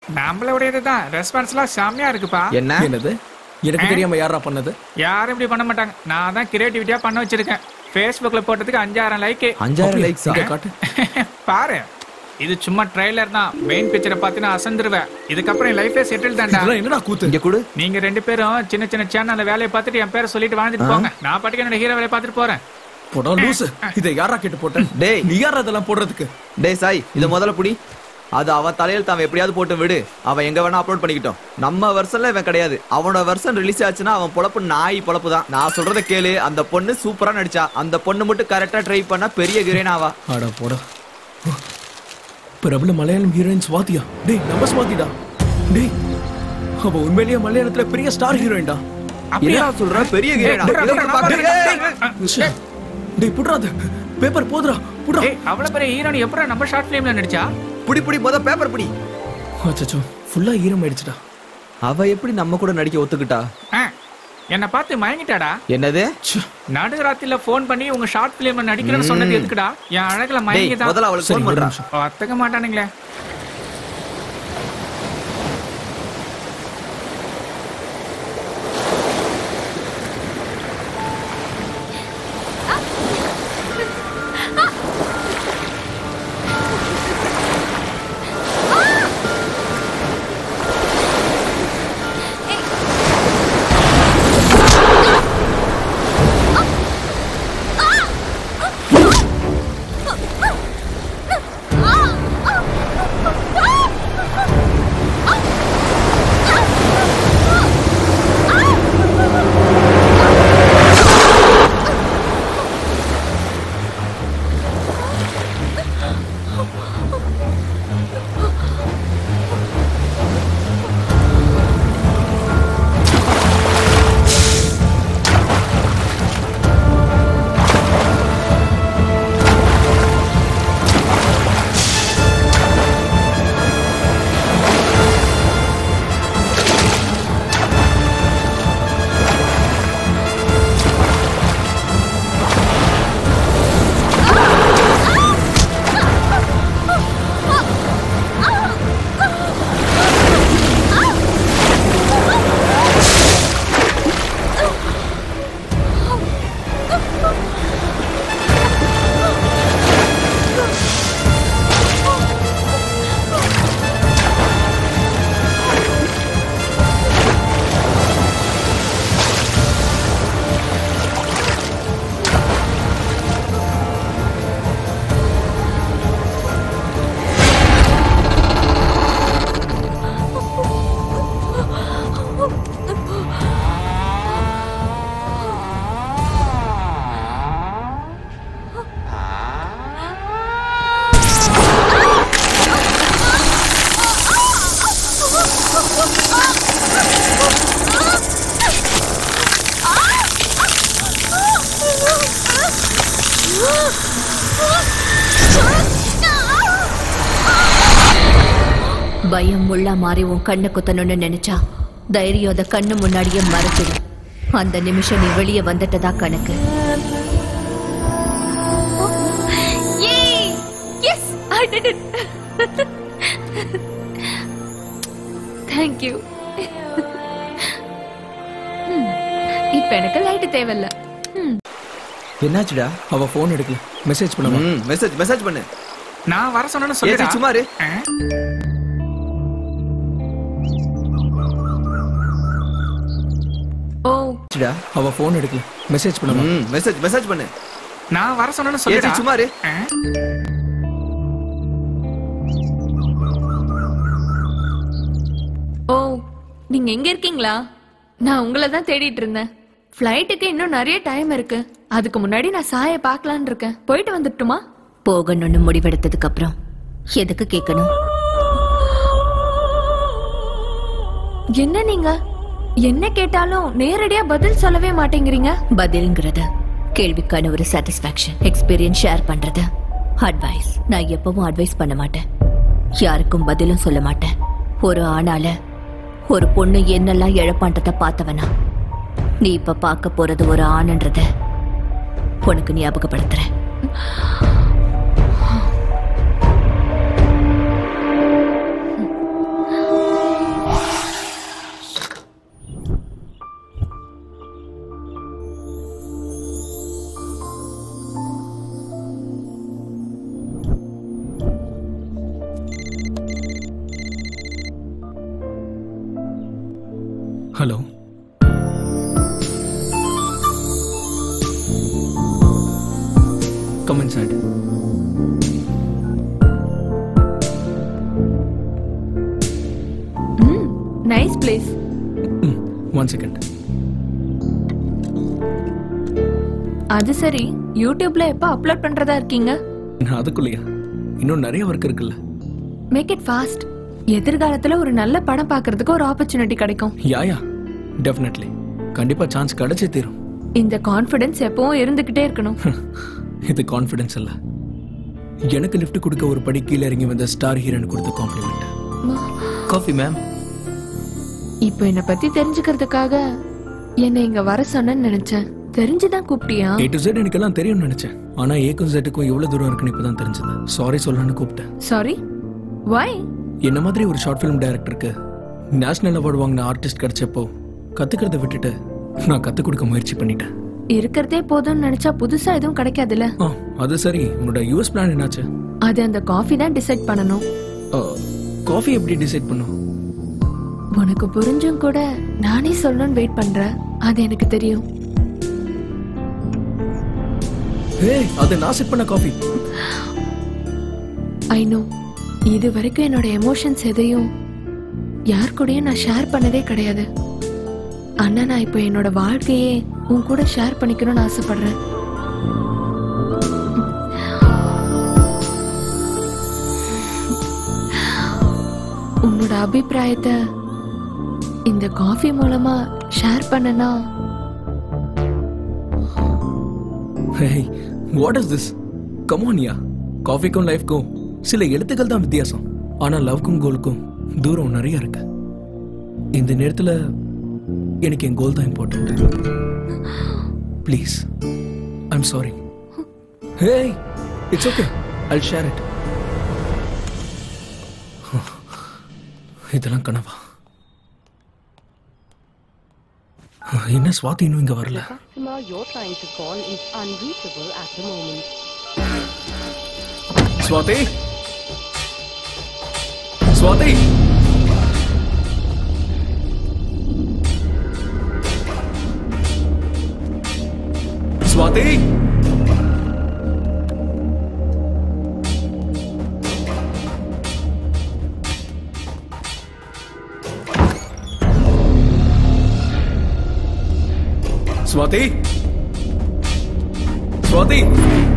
நம்மளோடையது தான் ரெஸ்பான்ஸ்லாம் செம்மையா இருக்குப்பா என்ன என்னது எனக்கு தெரியாம யாரா பண்ணது யாரும் இப்படி பண்ண மாட்டாங்க நான் தான் கிரியேட்டிவிட்டியா பண்ண வச்சிருக்கேன் Facebookல போட்டதுக்கு அஞ்சாயிரம் லைக் அஞ்சாயிரம் லைக்ஸா இங்க காட்டு பாரு இது சும்மா ட்ரைலர் தான் மெயின் பிக்சரை பார்த்து நான் அசந்துருவேன் இதுக்கப்புறம் என் லைஃபே செட்டில் தான்டா இதெல்லாம் என்னடா கூத்து இங்க கொடு நீங்க ரெண்டு பேரும் சின்ன சின்ன சேனல்ல வேலையை பார்த்துட்டு என் பேரை சொல்லிட்டு வாழ்ந்துட்டு போங்க நான் பாட்டுக்கு என்னோட ஹீரோ வேலையை பார்த்துட்டு போறேன் போடா லூசு இதை யாரா கேட்டு போட்ட டேய். நீ யாரா இதெல்லாம் போடுறதுக்கு டேய் சாய் இத முதல்ல புடி அது அவன் தலையில் அவன் எப்படியாவது போட்டு விடு அவன் எங்க வேணா அப்லோட் பண்ணிக்கிட்டோம் நம்ம வெர்ஷன்ல இவன் கிடையாது அவனோட வெர்ஷன் ரிலீஸ் ஆச்சுன்னா அவன் பொழப்பு நாய் பொழப்பு தான் நான் சொல்றத கேளு அந்த பொண்ணு சூப்பரா நடிச்சா அந்த பொண்ணு மட்டும் கரெக்டா ட்ரை பண்ணா பெரிய ஹீரோயின் ஆவா ஆடா போடா பிரபல மலையாளம் ஹீரோயின் ஸ்வாதியா டேய் நம்ம ஸ்வாதிடா டேய் அவ உண்மையிலேயே மலையாளத்துல பெரிய ஸ்டார் ஹீரோயின்டா என்ன சொல்ற பெரிய ஹீரோயினா டேய், இதை போய் பாக்குறீங்க? ச்சே. டேய் புட்றாத பேப்பர் போதுடா புட்றா ஏய் அவ்வளவு பெரிய ஹீரோனி எப்பறம் நம்ம ஷார்ட் ஃபிலிம்ல நடிச்சா புடி புடி முத பேப்பர் புடி அச்சச்சோ ஃபுல்லா ஈரம் ஆயிடுச்சுடா அவ எப்படி நம்ம கூட நடிக்க ஒத்துக்கிட்டா ஆ, என்னை பார்த்து மயங்கிட்டாடா என்னது நடுராத்திரில ஃபோன் பண்ணி உங்க ஷார்ட் பிலிம்ல நடிக்கிறேன்னு சொன்னது எதுக்குடா என் அழகுல டேய் மயங்கிதான் முதல்ல அவளுக்கு சரி ஃபோன் ஒரு பண்றா நிமிஷம். ஒத்துக்க மாட்டானுங்களே பயம் முள்ளா மாறி உன் கண்ணை குத்தணும்னு நினைச்சா தைரியம் அதை கண்ணு முன்னாடியே மறைச்சிடும் அந்த நிமிஷம் நீ வெளியே வந்துட்டதா கணக்கு Yay! Yes, I did it. Thank you. Hmm. இப்ப எனக்கு லைட் தேவையில்ல என்னாச்சுடா அவ போன் எடுக்கல மெசேஜ் பண்ணுவா ம் மெசேஜ் மெசேஜ் பண்ணு நான் வர சொன்னேன்னு ஏச்சி சொல்லிடா சும்மா இரு ஆ? ஓ ச்சுடா. அவ போன் எடுக்கல மெசேஜ் பண்ணுவா ம் மெசேஜ் மெசேஜ் பண்ணு நான் வர சொன்னேன்னு ஏச்சி சொல்லிடா சும்மா இரு ஆ? ஓ நீங்க எங்க இருக்கீங்களா நான் உங்களை தான் தேடிட்டு இருந்தேன் ஃப்ளைட்டுக்கு இன்னும் நிறைய டைம் இருக்கு அதுக்கு முன்னாடி நான் சாயை பார்க்கலான்னு இருக்கேன் போயிட்டு வந்துட்டுமா போகணும்னு முடிவெடுத்ததுக்கு அப்புறம் எதுக்கு கேட்கணும் என்ன நீங்க என்ன கேட்டாலும் நேரடியா பதில் சொல்லவே மாட்டேங்கிறீங்க பதில்ங்கிறது கேள்விக்கான ஒரு சாட்டிஸ்பாக்சன் எக்ஸ்பீரியன்ஸ் ஷேர் பண்றது அட்வைஸ் நான் எப்பவும் அட்வைஸ் பண்ண மாட்டேன் யாருக்கும் பதிலும் சொல்ல மாட்டேன் ஒரு ஆணால ஒரு பொண்ணு என்னெல்லாம் இழப்பான்றத பார்த்தவனா நீ இப்ப பார்க்க போறது ஒரு ஆணுன்றத உனக்கு ஞாபகப்படுத்துறேன் hello come inside hmm nice place hmm one second அது சரி யூடியூப்ல எப்போ அப்லோட் பண்றதா இருக்கீங்க நான் அதுக்குள்ளேயா இன்னும் நிறைய ஒர்க் இருக்குல்ல மேக் இட் ஃபாஸ்ட் எதிர்காலத்துல ஒரு நல்ல படம் பார்க்கிறதுக்கு ஒரு ஆப்பர்ச்சுனிட்டி கிடைக்கும் யாயா டெஃபினெட்லி கண்டிப்பா சான்ஸ் கிடைச்சே தீரும் இந்த கான்ஃபிடன்ஸ் எப்பவும் இருந்துகிட்டே இருக்கணும் இது கான்ஃபிடன்ஸ் இல்ல எனக்கு லிஃப்ட் கொடுக்க ஒரு படி கீழே இறங்கி வந்த ஸ்டார் ஹீரோன் கொடுத்த காம்ப்ளிமெண்ட் காஃபி மேம் இப்போ என்ன பத்தி தெரிஞ்சுக்கிறதுக்காக என்னை இங்க வர சொன்னேன்னு நினைச்சேன் தெரிஞ்சுதான் கூப்பிட்டியா ஏ டு Z எனக்கு எல்லாம் தெரியும்னு நினைச்சேன் ஆனா ஏக்கும் ஜெட்டுக்கும் எவ்வளவு தூரம் இருக்குன்னு இப்பதான் தெரிஞ்சது சாரி சொல்லலாம்னு கூப்பிட்டேன் சாரி வை என்ன மாதிரி ஒரு ஷார்ட் ஃபிலிம் டைரக்டருக்கு நேஷனல் அவார்டு வாங்கின ஆர்டிஸ்ட் கிடைச்சப்போ கத்துக்கிறத விட்டுட்டு நான் கத்துக் கொடுக்க முயற்சி பண்ணிட்டேன் இருக்கிறதே போதும்னு நினைச்சா புதுசா எதுவும் கிடைக்காதுல்ல ஆ அது சரி உன்னோட யூஎஸ் பிளான் என்னாச்சு அது அந்த காஃபி தான் டிசைட் பண்ணணும் காஃபி எப்படி டிசைட் பண்ணும் உனக்கு புரிஞ்சும் கூட நானே சொல்லணும்னு வெயிட் பண்றேன் அது எனக்கு தெரியும் ஏய் அது நான் செட் பண்ண காஃபி ஐ நோ இது வரைக்கும் என்னோட எமோஷன்ஸ் எதையும் யார் கூடயும் நான் ஷேர் பண்ணதே கிடையாது ஆனா நான் இப்போ என்னோட வாழ்க்கையே உன் கூட ஷேர் பண்ணிக்கணும்னு ஆசைப்படுறேன் உன்னோட அபிப்பிராயத்தை இந்த காஃபி மூலமா ஷேர் பண்ணனா hey what is this come on yeah காஃபிக்கும் லைஃப்க்கும் சில எழுத்துக்கள் தான் வித்தியாசம் ஆனா லவ்க்கும் கோலுக்கும் தூரம் நிறைய இருக்கு இந்த நேரத்துல எனக்கு என் கோல் தான் important please I'm sorry hey it's okay I share it இதெல்லாம் கனவா என்ன சுவாதி இன்னும் இங்க வரல customer you're trying to call is unreachable at the moment. Swathi Swathi Swathi Swathi Swathi